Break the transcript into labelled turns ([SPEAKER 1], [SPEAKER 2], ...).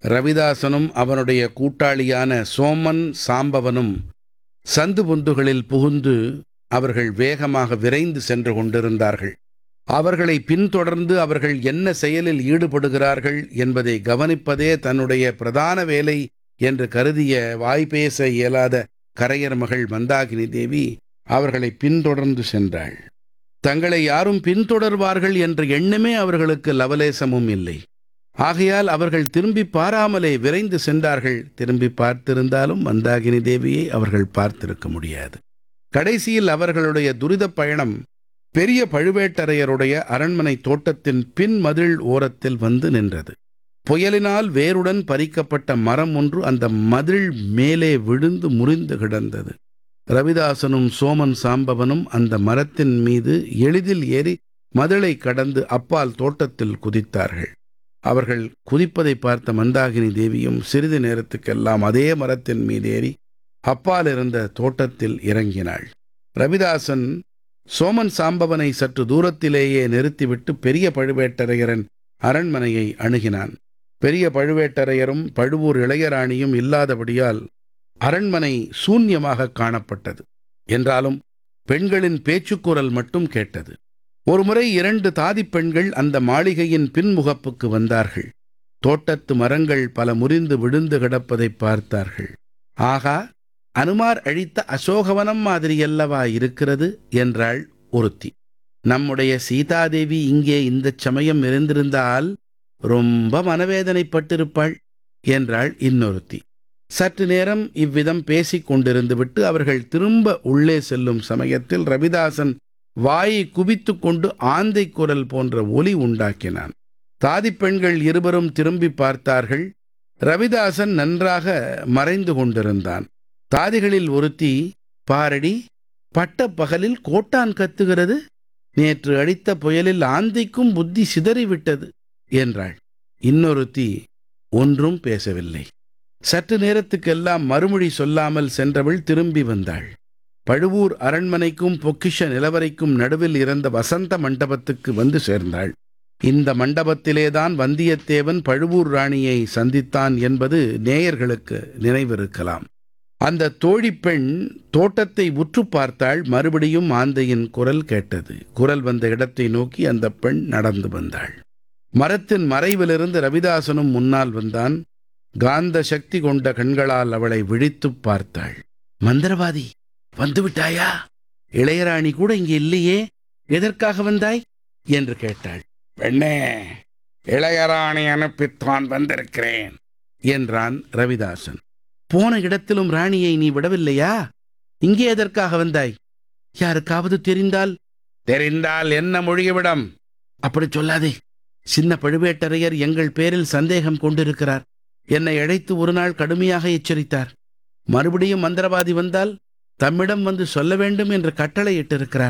[SPEAKER 1] ரவிதாசனும் அவனுடைய கூட்டாளியான சோமன் சாம்பவனும் சந்து பொந்துகளில் புகுந்து அவர்கள் வேகமாக விரைந்து சென்று கொண்டிருந்தார்கள் அவர்களை பின்தொடர்ந்து அவர்கள் என்ன செயலில் ஈடுபடுகிறார்கள் என்பதை கவனிப்பதே தன்னுடைய பிரதான வேலை என்று கருதிய வாய்பேச இயலாத கரையர் மகள் மந்தாகினி தேவி அவர்களை பின்தொடர்ந்து சென்றாள் தங்களை யாரும் பின்தொடர்வார்கள் என்ற எண்ணமே அவர்களுக்கு லவலேசமும் இல்லை ஆகையால் அவர்கள் திரும்பி பாராமலே விரைந்து சென்றார்கள் திரும்பி பார்த்திருந்தாலும் மந்தாகினி தேவியை அவர்கள் பார்த்திருக்க முடியாது கடைசியில் அவர்களுடைய துரிதப் பயணம் பெரிய பழுவேட்டரையருடைய அரண்மனை தோட்டத்தின் பின் மதில் ஓரத்தில் வந்து நின்றது புயலினால் வேருடன் பறிக்கப்பட்ட மரம் ஒன்று அந்த மதில் மேலே விழுந்து முறிந்து கிடந்தது ரவிதாசனும் சோமன் சாம்பவனும் அந்த மரத்தின் மீது எளிதில் ஏறி மதிலை கடந்து அப்பால் தோட்டத்தில் குதித்தார்கள் அவர்கள் குதிப்பதை பார்த்த மந்தாகினி தேவியும் சிறிது நேரத்துக்கெல்லாம் அதே மரத்தின் மீது ஏறி அப்பால் இருந்த தோட்டத்தில் இறங்கினாள் ரவிதாசன் சோமன் சாம்பவனை சற்று தூரத்திலேயே நிறுத்திவிட்டு பெரிய பழுவேட்டரையரின் அரண்மனையை அணுகினான் பெரிய பழுவேட்டரையரும் பழுவூர் இளையராணியும் இல்லாதபடியால் அரண்மனை சூன்யமாக காணப்பட்டது என்றாலும் பெண்களின் பேச்சுக்குரல் மட்டும் கேட்டது ஒருமுறை இரண்டு தாதிப் பெண்கள் அந்த மாளிகையின் பின்முகப்புக்கு வந்தார்கள் தோட்டத்து மரங்கள் பல முறிந்து விழுந்து கிடப்பதை பார்த்தார்கள் ஆகா அனுமார் அழித்த அசோகவனம் மாதிரியல்லவா இருக்கிறது என்றாள் ஒருத்தி நம்முடைய சீதாதேவி இங்கே இந்தச் சமயம் இருந்திருந்தால் ரொம்ப மனவேதனைப்பட்டிருப்பாள் என்றாள் இன்னொருத்தி சற்று நேரம் இவ்விதம் பேசிக் கொண்டிருந்து விட்டு அவர்கள் திரும்ப உள்ளே செல்லும் சமயத்தில் ரவிதாசன் வாயை குவித்து கொண்டு ஆந்தை குரல் போன்ற ஒலி உண்டாக்கினான் தாதிப் பெண்கள் இருவரும் திரும்பி பார்த்தார்கள் ரவிதாசன் நன்றாக மறைந்து கொண்டிருந்தான் தாதிகளில் ஒருத்தி பாரடி பட்ட பகலில் கோட்டான் கத்துகிறது நேற்று அடித்த புயலில் ஆந்தைக்கும் புத்தி சிதறிவிட்டது என்றாள் இன்னொருத்தி ஒன்றும் பேசவில்லை சற்று நேரத்துக்கெல்லாம் மறுமொழி சொல்லாமல் சென்றவள் திரும்பி வந்தாள் பழுவூர் அரண்மனைக்கும் பொக்கிஷ நிலவரைக்கும் நடுவில் இருந்த வசந்த மண்டபத்துக்கு வந்து சேர்ந்தாள் இந்த மண்டபத்திலேதான் வந்தியத்தேவன் பழுவூர் ராணியை சந்தித்தான் என்பது நேயர்களுக்கு நினைவிருக்கலாம் அந்த தோழிப் பெண் தோட்டத்தை உற்று பார்த்தாள் மறுபடியும் ஆந்தையின் குரல் கேட்டது குரல் வந்த இடத்தை நோக்கி அந்த பெண் நடந்து வந்தாள் மரத்தின் மறைவிலிருந்து ரவிதாசனும் முன்னால் வந்தான் காந்த சக்தி கொண்ட கண்களால் அவளை விழித்துப் பார்த்தாள் மந்திரவாதி வந்துவிட்டாயா இளையராணி கூட இங்கே இல்லையே எதற்காக வந்தாய் என்று கேட்டாள் பெண்ணே இளையராணி அனுப்பித்தான் வந்திருக்கிறேன் என்றான் ரவிதாசன் போன இடத்திலும் ராணியை நீ விடவில்லையா இங்கே எதற்காக வந்தாய் யாருக்காவது தெரிந்தால் தெரிந்தால் என்ன மொழியவிடம் அப்படி சொல்லாதே சின்ன பழுவேட்டரையர் எங்கள் பேரில் சந்தேகம் கொண்டிருக்கிறார் என்னை அழைத்து ஒரு நாள் கடுமையாக எச்சரித்தார் மறுபடியும் மந்திரவாதி வந்தால் தம்மிடம் வந்து சொல்ல வேண்டும் என்று கட்டளையிட்டிருக்கிறார்